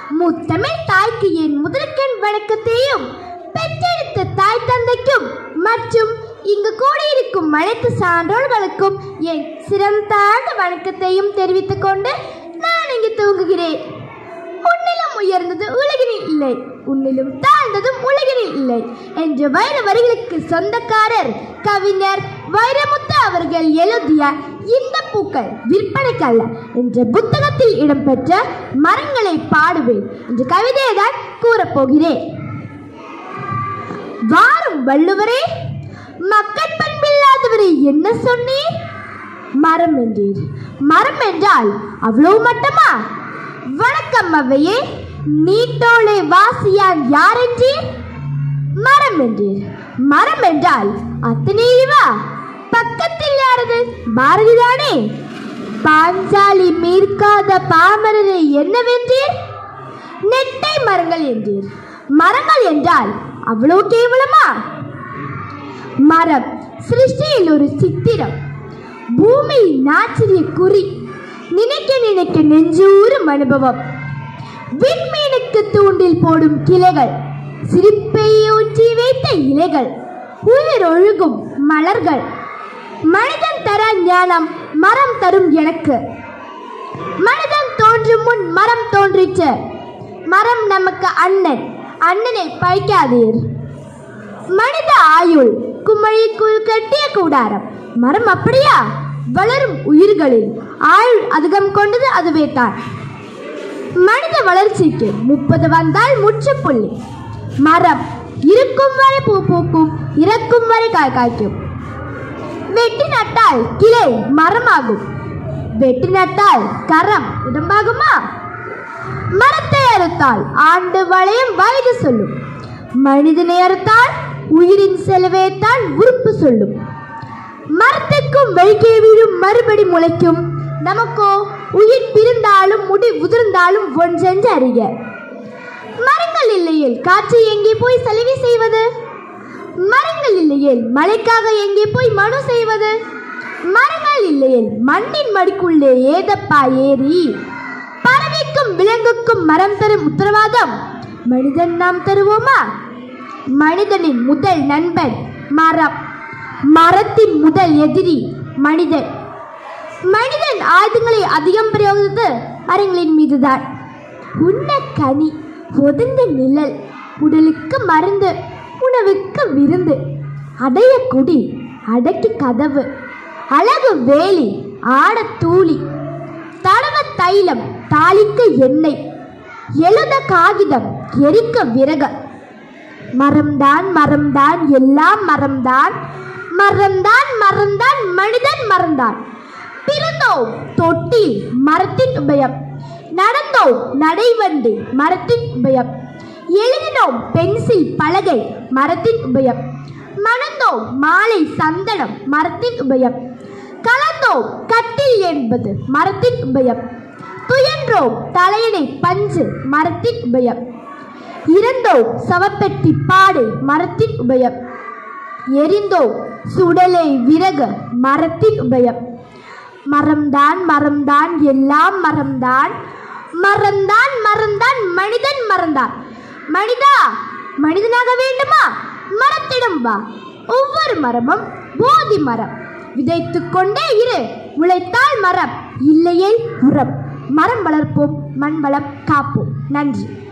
முத்தமிழ் தாய்க்கு என் முதற்கண் வணக்கத்தையும் பெற்றெடுத்த தாய் தந்தைக்கும் மற்றும் இங்கு கூடியிருக்கும் அனைத்து சான்றோர்களுக்கும் என் சிறந்தாழ்ந்த வணக்கத்தையும் தெரிவித்துக் கொண்டு நான் இங்கு தூங்குகிறேன் உன்னிலும் உயர்ந்தது உலகினில் இல்லை உன்னிலும் தாழ்ந்ததும் உலகினில் இல்லை என்ற வைர வரிகளுக்கு சொந்தக்காரர் கவிஞர் வைரமுத்து அவர்கள் எழுதிய இந்த பூக்கள் விற்பனைக்கல்ல என்ற புத்தகத்தில் இடம்பெற்ற மரங்களை பாடுவேன் என்ற கவிதையை தான் கூறப்போகிறேன் வாரும் வள்ளுவரே மக்கள் பண்பில்லாதவரை என்ன சொன்னீர் மரம் என்றீர் மரம் என்றால் அவ்வளவு மட்டுமா வணக்கம் அவ்வையே நீட்டோளே வாசியான் யார் என்றீர் மரம் என்றீர் மரம் என்றால் அத்தனை இழிவா பக்கத்தில் யாரது பாரதிதானே பாஞ்சாலி மீட்காத பாமரரை என்னவென்றீர் நெட்டை மரங்கள் என்றீர் மரங்கள் என்றால் அவ்வளவு கேவலமா மரம் சிருஷ்டியில் ஒரு சித்திரம் பூமியில் நாச்சிரிய குறி நினைக்க நினைக்க நெஞ்சூறும் அனுபவம் விண்மீனுக்கு தூண்டில் போடும் கிளைகள் சிரிப்பை ஊற்றி வைத்த இலைகள் உயிர் ஒழுகும் மலர்கள் மனிதன் தர ஞானம் மரம் தரும் எனக்கு மனிதன் தோன்றும் முன் மரம் தோன்றிற்று மரம் நமக்கு அண்ணன் அண்ணனை பழிக்காதீர் மனித ஆயுள் குமழிக்குள் கட்டிய கூடாரம் மரம் அப்படியா வளரும் உயிர்களில் ஆயுள் அதிகம் கொண்டது அதுவே தான் மனித வளர்ச்சிக்கு முப்பது வந்தால் முற்றுப்புள்ளி மரம் இருக்கும் வரை பூ பூக்கும் இறக்கும் வரை காய் காய்க்கும் வெட்டி நட்டால் கிளை மரமாகும் வெட்டி நட்டால் கரம் உடம்பாகுமா மரத்தை அறுத்தால் ஆண்டு வளையம் வயது சொல்லும் மனிதனை அறுத்தால் உயிரின் செலவேத்தால் உறுப்பு சொல்லும் மரத்துக்கும் வெளிக்கே வீழும் மறுபடி முளைக்கும் நமக்கோ உயிர் பிரிந்தாலும் முடி உதிர்ந்தாலும் ஒன்றென்று அறிக மரங்கள் இல்லையேல் காற்று எங்கே போய் சலுகை செய்வது மரங்கள் இல்லையேல் மழைக்காக எங்கே போய் மனு செய்வது மரங்கள் இல்லையேல் மண்ணின் மடிக்குள்ளே ஏதப்பா ஏறி பறவைக்கும் விலங்குக்கும் மரம் தரும் உத்தரவாதம் மனிதன் நாம் தருவோமா மனிதனின் முதல் நண்பன் மரம் மரத்தின் முதல் எதிரி மனிதன் மனிதன் ஆயுதங்களை அதிகம் பிரயோகித்தது மரங்களின் மீதுதான் உண்ண கனி ஒதுங்க நிழல் உடலுக்கு மருந்து உணவுக்கு விருந்து அடைய குடி அடக்கி கதவு அழகு வேலி ஆட தூளி தடவ தைலம் தாளிக்க எண்ணெய் எழுத காகிதம் எரிக்க விறகு மரம்தான் மரம்தான் எல்லாம் மரம்தான் மரம்தான் மரம்தான் மனிதன் மறந்தான் பிறந்தோம் தொட்டில் மரத்தின் உபயம் நடந்தோம் நடைவண்டி மரத்தின் உபயம் எழுதினோம் பென்சில் பலகை மரத்தின் உபயம் மணந்தோம் மாலை சந்தனம் மரத்தின் உபயம் கலந்தோம் கட்டில் என்பது மரத்தின் உபயம் துயன்றோம் தலையணை பஞ்சு மரத்தின் உபயம் இறந்தோம் சவப்பெட்டி பாடு மரத்தின் உபயம் எரிந்தோம் சுடலை விறகு மரத்தின் உபயம் மரம்தான் மரம்தான் எல்லாம் மரம்தான் மரம்தான் மரம்தான் மனிதன் மறந்தான் மனிதா மனிதனாக வேண்டுமா மரத்திடம் வா ஒவ்வொரு மரமும் போதி மரம் விதைத்துக் கொண்டே இரு உழைத்தால் மரம் இல்லையே உரம் மரம் வளர்ப்போம் மண் வளம் காப்போம் நன்றி